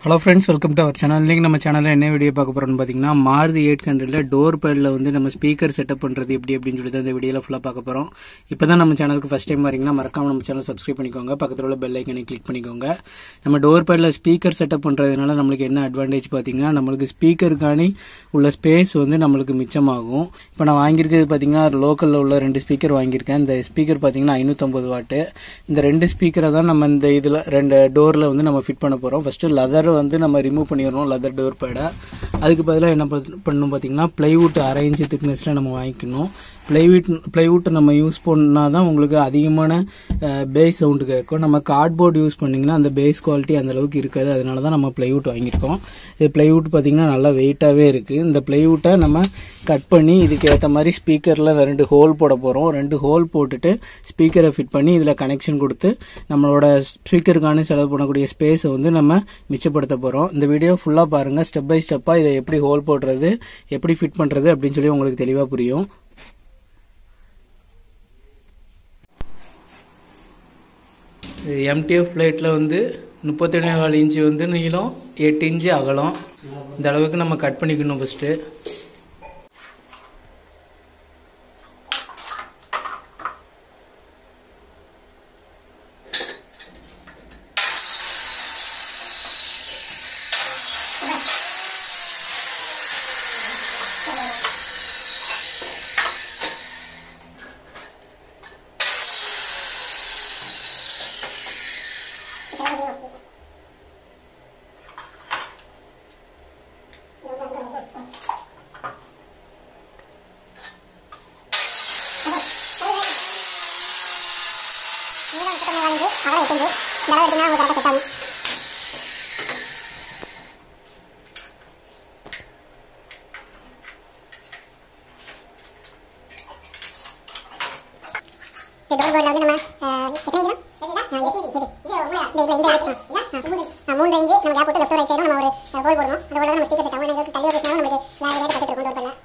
Hello friends welcome to our channel இன்றைக்கி நம்ம சேனலில் என்ன வீடியோ பார்க்க போகிறோம்னு பார்த்தீங்கன்னா மாருதி எயிட் ஹண்ட்ரடில் டோர் பேடில் வந்து நம்ம ஸ்பீக்கர் செட்டப் பண்ணுறது எப்படி அப்படின்னு சொல்லி தான் இந்த வீடியோவில் ஃபுல்லாக பார்க்க போகிறோம் இப்போ தான் நம்ம சேனலுக்கு ஃபஸ்ட் டைம் வரீங்கன்னா மறக்காம நம்ம சேனல் சப்ஸ்கிரைப் பண்ணிக்கோங்க பக்கத்தில் உள்ள பெல் ஐக்கனை கிளிக் பண்ணிக்கோங்க நம்ம டோர் பேடில் ஸ்பீக்கர் செட்டப் பண்ணுறதுனால நம்மளுக்கு என்ன அட்வான்டேஜ் பார்த்தீங்கன்னா நம்மளுக்கு ஸ்பீக்கருக்கானி உள்ள ஸ்பேஸ் வந்து நம்மளுக்கு மிச்சமாகும் இப்போ நான் வாங்கியிருக்கிறது பார்த்தீங்கன்னா லோக்கலில் உள்ள ரெண்டு ஸ்பீக்கர் வாங்கியிருக்கேன் இந்த ஸ்பீக்கர் பார்த்தீங்கன்னா ஐநூற்றம்பது வாட்டு இந்த ரெண்டு ஸ்பீக்கரை தான் நம்ம இந்த இதில் ரெண்டு டோரில் வந்து நம்ம ஃபிட் பண்ண போகிறோம் ஃபஸ்ட்டு லெதர் வந்து நம்ம ரிமூவ் பண்ணிடணும் லெதர் டோர் பேடை அதுக்கு பதிலாக என்ன பண்- பண்ணணும் பார்த்தீங்கன்னா ப்ளைவுட் அரை இன்ச்சு திக்னஸில் நம்ம வாங்கிக்கணும் ப்ளைவுட் ப்ளைவுட்டை நம்ம யூஸ் பண்ணால் தான் உங்களுக்கு அதிகமான பேஸ் சவுண்டு கேட்கும் நம்ம கார்ட்போர்ட் யூஸ் பண்ணிங்கன்னா அந்த பேஸ் குவாலிட்டி அந்த அளவுக்கு இருக்காது அதனால தான் நம்ம ப்ளைவுட் வாங்கியிருக்கோம் இது ப்ளைவுட் பார்த்தீங்கன்னா நல்லா வெயிட்டாகவே இருக்குது இந்த ப்ளைவுட்டை நம்ம கட் பண்ணி இதுக்கு ஏற்ற மாதிரி ஸ்பீக்கரில் ரெண்டு ஹோல் போட போகிறோம் ரெண்டு ஹோல் போட்டுட்டு ஸ்பீக்கரை ஃபிட் பண்ணி இதில் கனெக்ஷன் கொடுத்து நம்மளோட ஸ்பீக்கருக்கான செலவு பண்ணக்கூடிய ஸ்பேஸை வந்து நம்ம மிச்சப்படுத்த போகிறோம் இந்த வீடியோ ஃபுல்லாக பாருங்கள் ஸ்டெப் பை ஸ்டெப்பாக இதை எப்படி ஹோல் போடுறது எப்படி ஃபிட் பண்ணுறது அப்படின்னு சொல்லி உங்களுக்கு தெளிவாக புரியும் எம்டிஎஃப் பிளேட்டில் வந்து முப்பத்தேழு நாலு இன்ச்சு வந்து நீளம் எட்டு இன்ச்சு அகலம் இந்த அளவுக்கு நம்ம கட் பண்ணிக்கணும் ஃபஸ்ட்டு இந்த டோர் போர்டில் வந்து நம்ம அஹ், எத்தனை இன்ச்சு தான்? ஆ, இது, இது. இது உண்மையா? இந்த இதுல இந்த இடத்துல. ஆ, மூன்று இன்ச்சு நம்ம கேப் விட்டு லெஃப்ட் ரைட் சைடும் நம்ம ஒரு ஹோல் போடணும் அந்த ஹோலில் நம்ம ஸ்பீக்கர் செட் ஆகும் எங்களுக்கு தள்ளி வச்சுனாலும் நமக்கு வேறு வேறு கட்டிட்டு இருக்கும் டோர் போர்டில்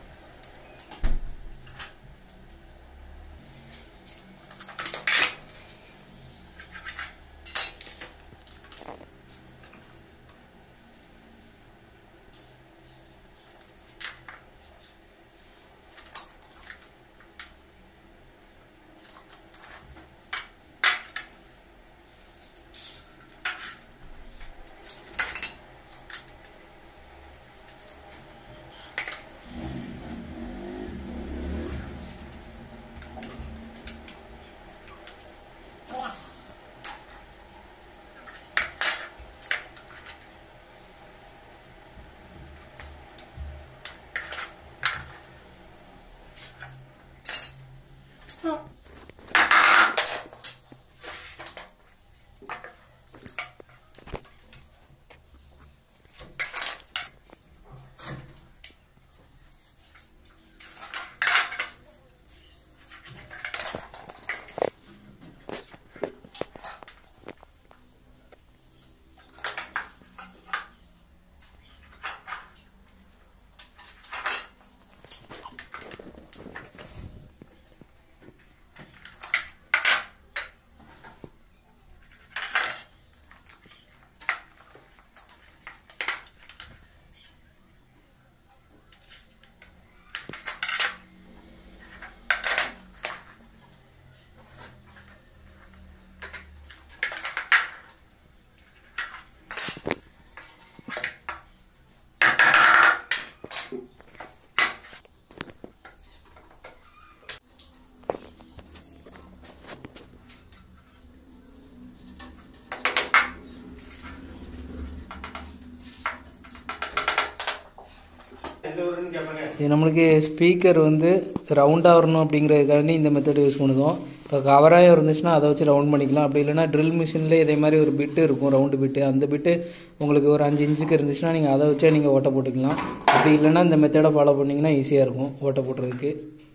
இது நம்மளுக்கு ஸ்பீக்கர் வந்து ரவுண்டாக வரணும் அப்படிங்கிறதுக்காண்டி இந்த மெத்தட் யூஸ் பண்ணுவோம் இப்போ கவராக இருந்துச்சுன்னா அதை வச்சு ரவுண்ட் பண்ணிக்கலாம் அப்படி இல்லைன்னா ட்ரில் மிஷினில் இதே மாதிரி ஒரு பிட்டு இருக்கும் ரவுண்டு பிட்டு அந்த பிட்டு உங்களுக்கு ஒரு அஞ்சு இன்ச்சுக்கு இருந்துச்சுன்னா நீங்கள் அதை வச்சே நீங்கள் ஓட்டை போட்டுக்கலாம் அப்படி இல்லைன்னா இந்த மெத்தடை ஃபாலோ பண்ணிங்கன்னா ஈஸியாக இருக்கும் ஓட்டை போட்டுறதுக்கு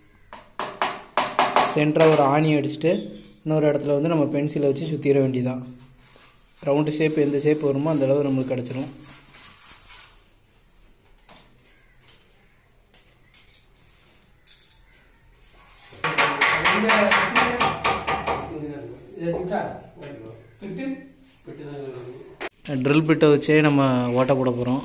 சென்டராக ஒரு ஆணி அடிச்சுட்டு இன்னொரு இடத்துல வந்து நம்ம பென்சிலை வச்சு சுற்றிட வேண்டியதான் ரவுண்டு ஷேப் எந்த ஷேப் வருமோ அந்த அளவு நம்மளுக்கு கிடச்சிரும் ட்ரில் பிட்டை வச்சே நம்ம ஓட்ட போட போகிறோம்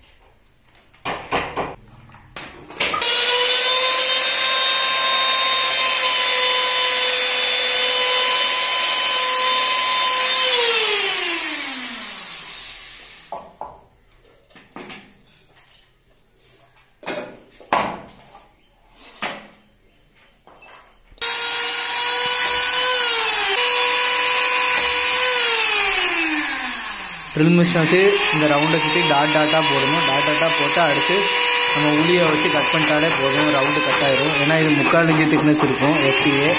ட்ரில் மிஷின் வச்சு இந்த ரவுண்டை சுற்றி டாட் டாட்டாக போடணும் டாட் டாட்டாக போட்டு அடுத்து நம்ம உளியை வச்சு கட் பண்ணிட்டாலே போதும் ரவுண்டு கட் ஆயிரும் ஏன்னா இது முக்கால் இன்ச்சு திக்னஸ் இருக்கும் எஃப்டிஏ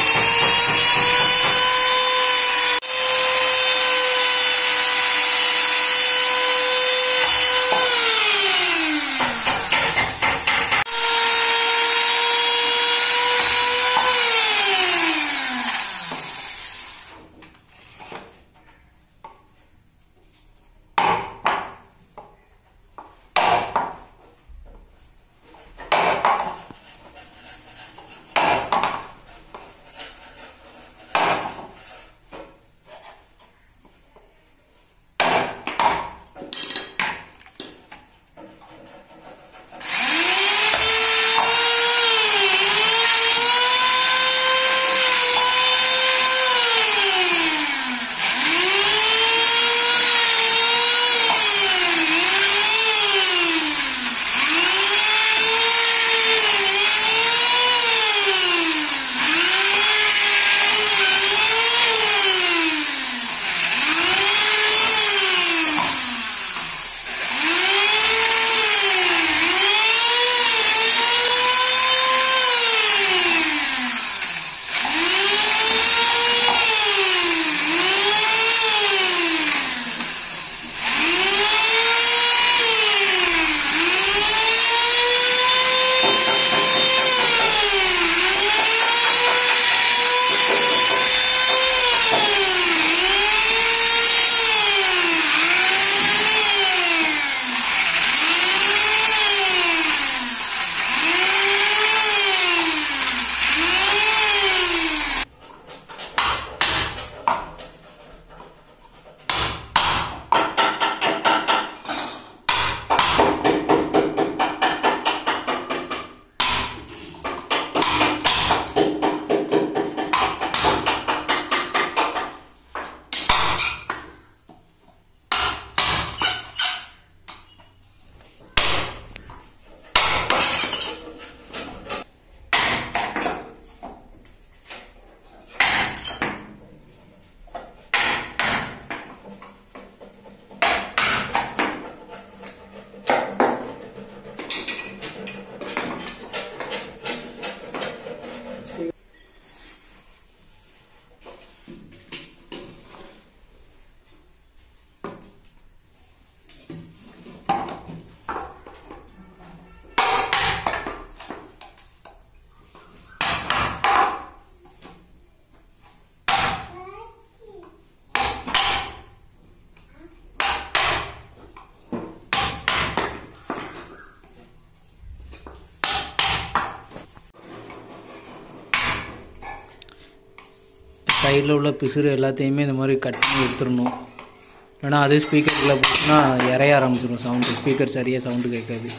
சைடில் உள்ள பிசுறு எல்லாத்தையுமே இந்த மாதிரி கட் பண்ணி எடுத்துடணும் ஏன்னா அதே ஸ்பீக்கருக்குள்ளே போச்சுன்னா இறைய ஆரம்பிச்சிடும் சவுண்டு ஸ்பீக்கர் சரியாக சவுண்டு கேட்காது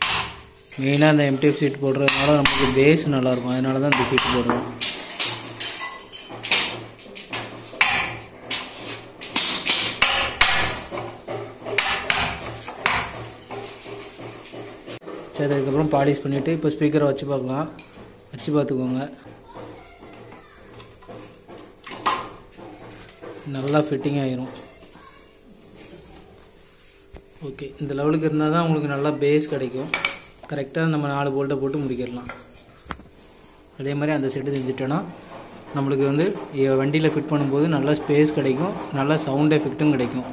மெயினாக அந்த எம்டிஎஃப் சீட் போடுறதுனால நமக்கு பேஸ் நல்லாயிருக்கும் அதனால தான் இந்த சீட் போடுறோம் சரி அதுக்கப்புறம் பாலிஷ் பண்ணிவிட்டு இப்போ ஸ்பீக்கரை வச்சு பார்க்கலாம் வச்சு பார்த்துக்கோங்க நல்லா ஃபிட்டிங் ஆயிரும் ஓகே இந்த லெவலுக்கு இருந்தால் தான் உங்களுக்கு நல்லா பேஸ் கிடைக்கும் கரெக்டாக நம்ம நாலு போல்ட்டை போட்டு முடிக்கிடலாம் அதே மாதிரி அந்த செட்டு செஞ்சுட்டோன்னா நம்மளுக்கு வந்து வண்டியில் ஃபிட் பண்ணும்போது நல்லா ஸ்பேஸ் கிடைக்கும் நல்லா சவுண்ட் எஃபெக்ட்டும் கிடைக்கும்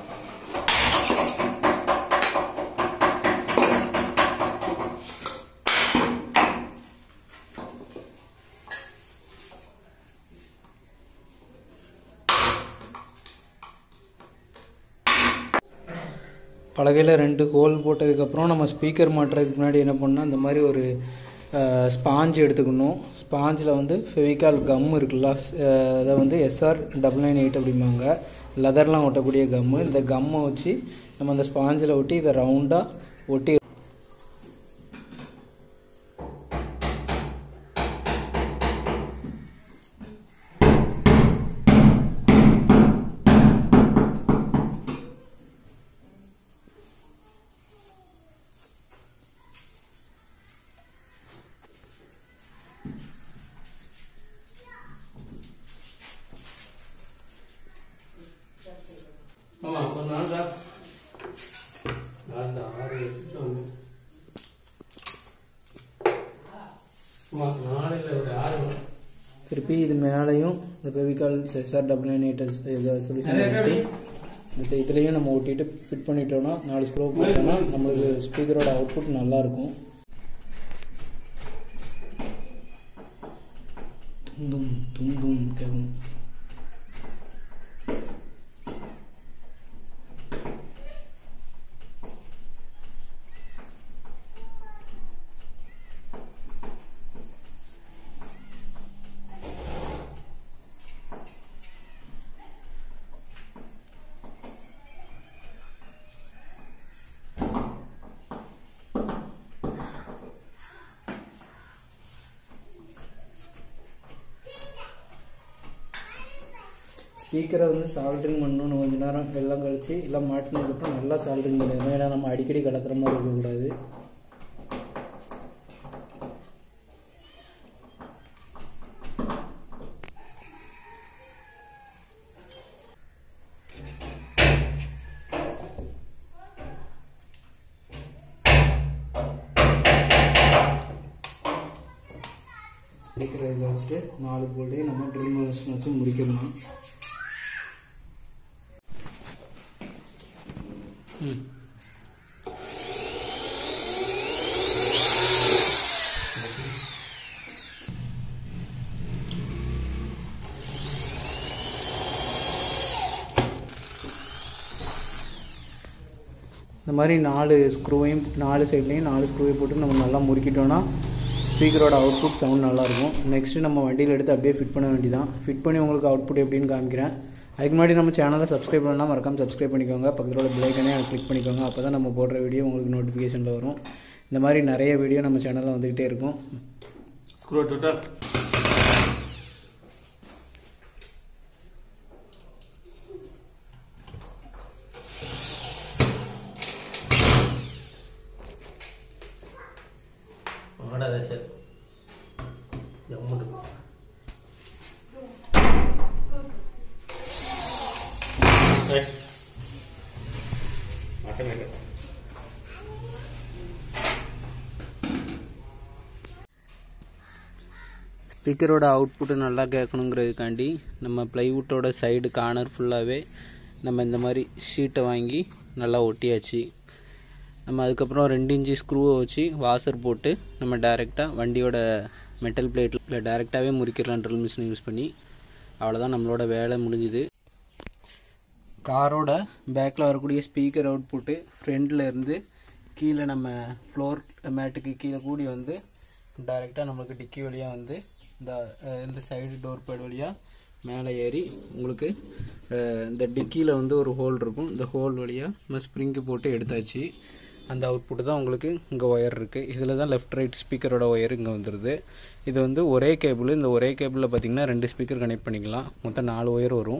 பலகையில் ரெண்டு ஹோல் போட்டதுக்கப்புறம் நம்ம ஸ்பீக்கர் மாட்டுறதுக்கு முன்னாடி என்ன பண்ணால் இந்த மாதிரி ஒரு ஸ்பாஞ்ச் எடுத்துக்கணும் ஸ்பாஞ்சில் வந்து ஃபெவிகால் கம் இருக்குல்ல அஹ் அதை வந்து எஸ்ஆர் டபுள் நைன் எயிட் அப்படிம்பாங்க லெதர்லாம் ஒட்டக்கூடிய கம்மு இந்த கம்மை வச்சு நம்ம அந்த ஸ்பாஞ்சில் ஒட்டி இதை ரவுண்டாக ஒட்டி ஆமா ஒரு நாள் தான் நாலு ஆறு எட்டு ஒன்று ஆமா நாளையில் ஒரு ஆறு மணி திருப்பி இது மேலேயும் இந்த Fevicol SR double nine eight இதை சொல்யூஷன் ஒட்டி இந்த இதுலேயும் நம்ம ஒட்டிட்டு ஃபிட் பண்ணிட்டோம்னா நாலு ஸ்க்ரூ போட்டோம்னா நம்மளுக்கு ஸ்பீக்கரோட அவுட்புட் நல்லா இருக்கும் துந்தும் துந்தும் கேட்கும் ஸ்பீக்கரை வந்து சால்ட்ரிங் பண்ணணும் கொஞ்ச நேரம் எல்லாம் கழிச்சு எல்லாம் மாட்டினதுக்கப்புறம் நல்லா சால்ட்ரிங் பண்ணிடணும் ஏன்னா நம்ம அடிக்கடி கலத்துற மாதிரி இருக்கக்கூடாது ஸ்பீக்கரை இதில் வச்சுட்டு நாலு போல்ட்டையும் நம்ம ட்ரில் மிஷின் வச்சு முடிக்கணும் ம் இந்த மாதிரி நாலு ஸ்க்ரூவையும் நாலு சைட்லேயும் நாலு ஸ்க்ரூவை போட்டு நம்ம நல்லா முறுக்கிட்டோம்னா ஸ்பீக்கரோட அவுட்புட் சவுண்ட் நல்லாயிருக்கும் நெக்ஸ்ட்டு நம்ம வண்டியில் எடுத்து அப்படியே ஃபிட் பண்ண வேண்டியதான் ஃபிட் பண்ணி உங்களுக்கு அவுட்புட் எப்படின்னு காமிக்கிறேன் அதுக்கு முன்னாடி நம்ம சேனலை சப்ஸ்கிரைப் பண்ணலாம் மறக்காம சப்ஸ்கிரைப் பண்ணிக்கோங்க பக்கத்தோட பிள்ளைக்கனே கிளிக் பண்ணிக்கோங்க அப்போ தான் நம்ம போடுற வீடியோ உங்களுக்கு நோட்டிஃபிகேஷனில் வரும் இந்த மாதிரி நிறைய வீடியோ நம்ம சேனலில் வந்துக்கிட்டே இருக்கும் ஸ்க்ரூ டோட்டல் ஆடாத சார் ஜம்முட்டு ஆட்டோமேட்டிக் ஸ்பீக்கரோட அவுட்புட்டு நல்லா கேட்கணுங்கிறதுக்காண்டி நம்ம ப்ளைவுட்டோட சைடு கார்னர் ஃபுல்லாகவே நம்ம இந்த மாதிரி ஷீட்டை வாங்கி நல்லா ஒட்டியாச்சு நம்ம அதுக்கப்புறம் ரெண்டு இன்ச்சு ஸ்க்ரூவை வச்சு வாசர் போட்டு நம்ம டைரெக்டாக வண்டியோட மெட்டல் பிளேட்டில் டைரெக்டாகவே முறிக்கிறலாம் ட்ரில் மிஷின் யூஸ் பண்ணி அவ்வளோதான் நம்மளோட வேலை முடிஞ்சுது காரோட பேக்கில் வரக்கூடிய ஸ்பீக்கர் அவுட்புட்டு ஃப்ரண்டில் இருந்து கீழே நம்ம ஃப்ளோர் மேட்டுக்கு கீழே கூடி வந்து டைரெக்டாக நம்மளுக்கு டிக்கி வழியாக வந்து இந்த அஹ், இந்த சைடு டோர் பேட் வழியாக மேலே ஏறி உங்களுக்கு அஹ், இந்த டிக்கியில் வந்து ஒரு ஹோல் இருக்கும் இந்த ஹோல் வழியாக நம்ம ஸ்ப்ரிங்கு போட்டு எடுத்தாச்சு அந்த அவுட்புட் தான் உங்களுக்கு இங்கே ஒயர் இருக்குது இதில் தான் லெஃப்ட் ரைட் ஸ்பீக்கரோட ஒயர் இங்கே வந்துடுது இது வந்து ஒரே கேபிள் இந்த ஒரே கேபிளில் பார்த்தீங்கன்னா ரெண்டு ஸ்பீக்கர் கனெக்ட் பண்ணிக்கலாம் மொத்தம் நாலு ஒயர் வரும்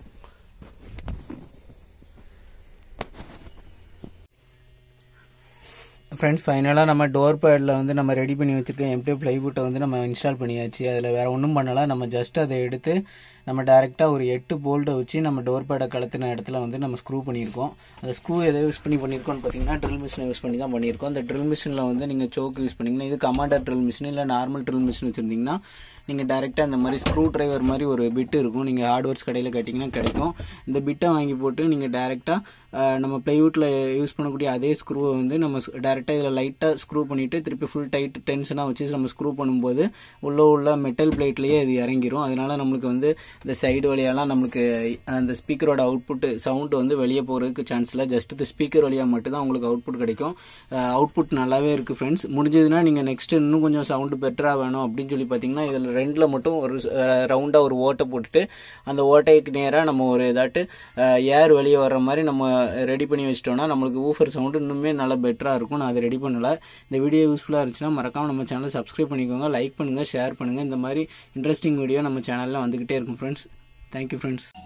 ஃப்ரெண்ட்ஸ் ஃபைனலாக நம்ம டோர் பேடில் வந்து நம்ம ரெடி பண்ணி வச்சுருக்க எம்டி ப்ளைவுட்டை வந்து நம்ம இன்ஸ்டால் பண்ணியாச்சு அதில் வேறு ஒன்றும் பண்ணல நம்ம ஜஸ்ட் அதை எடுத்து நம்ம டேரெக்டாக ஒரு எட்டு போல்ட்டை வச்சு நம்ம டோர் பேடை கலத்தின இடத்துல வந்து நம்ம ஸ்க்ரூ பண்ணியிருக்கோம் அந்த ஸ்க்ரூ எதை யூஸ் பண்ணி பண்ணியிருக்கோம்னு பார்த்தீங்கன்னா ட்ரில் மிஷினை யூஸ் பண்ணி தான் பண்ணியிருக்கோம் அந்த ட்ரில் மிஷினில் வந்து நீங்கள் சோக்கு யூஸ் பண்ணிங்கன்னா இது கமாண்டர் ட்ரில் மிஷின் இல்லை நார்மல் ட்ரில் மிஷின் வச்சுருந்தீங்கன்னா நீங்கள் டேரெக்டாக இந்த மாதிரி ஸ்க்ரூ டிரைவர் மாதிரி ஒரு பிட்டு இருக்கும் நீங்கள் ஹார்ட்வேர்ஸ் கடையில் கேட்டிங்கன்னா கிடைக்கும் இந்த பிட்டை வாங்கி போட்டு நீங்கள் டேரெக்டாக நம்ம ப்ளைவுட்டில் யூஸ் பண்ணக்கூடிய அதே ஸ்க்ரூவை வந்து நம்ம டேரெக்டாக இதில் லைட்டாக ஸ்க்ரூ பண்ணிவிட்டு திருப்பி ஃபுல் டைட் டென்ஷனாக வச்சு நம்ம ஸ்க்ரூ பண்ணும்போது உள்ள உள்ள மெட்டல் பிளேட்லேயே இது இறங்கிரும் அதனால நம்மளுக்கு வந்து இந்த சைடு வழியாலாம் நம்மளுக்கு அந்த ஸ்பீக்கரோட அவுட்புட் சவுண்ட் வந்து வெளியே போகிறதுக்கு சான்ஸ் இல்லை ஜஸ்ட் இந்த ஸ்பீக்கர் வழியாக மட்டும்தான் உங்களுக்கு அவுட்புட் கிடைக்கும் அவுட்புட் நல்லாவே இருக்குது ஃப்ரெண்ட்ஸ் முடிஞ்சதுன்னா நீங்கள் நெக்ஸ்ட் இன்னும் கொஞ்சம் சவுண்டு பெட்டராக வேணும் அப்படின்னு சொல்லி பார்த்தீங்கன்னா இதில் ரெண்டில் மட்டும் ஒரு ரவுண்டாக ஒரு ஓட்டை போட்டுட்டு அந்த ஓட்டைக்கு நேராக நம்ம ஒரு இதாட்டு ஏர் வெளியே வர்ற மாதிரி நம்ம ரெடி பண்ணி வச்சிட்டோம்னா நம்மளுக்கு ஊஃபர் சவுண்டு இன்னுமே நல்லா பெட்டராக இருக்கும் நான் அதை ரெடி பண்ணல இந்த வீடியோ யூஸ்ஃபுல்லாக இருந்துச்சுன்னா மறக்காம நம்ம சேனலை சப்ஸ்கிரைப் பண்ணிக்கோங்க லைக் பண்ணுங்கள் ஷேர் பண்ணுங்கள் இந்த மாதிரி இன்ட்ரெஸ்டிங் வீடியோ நம்ம சேனலில் வந்துக்கிட்டே இருக்கும் ஃப்ரெண்ட்ஸ் தேங்க்யூ ஃப்ரெண்ட்ஸ்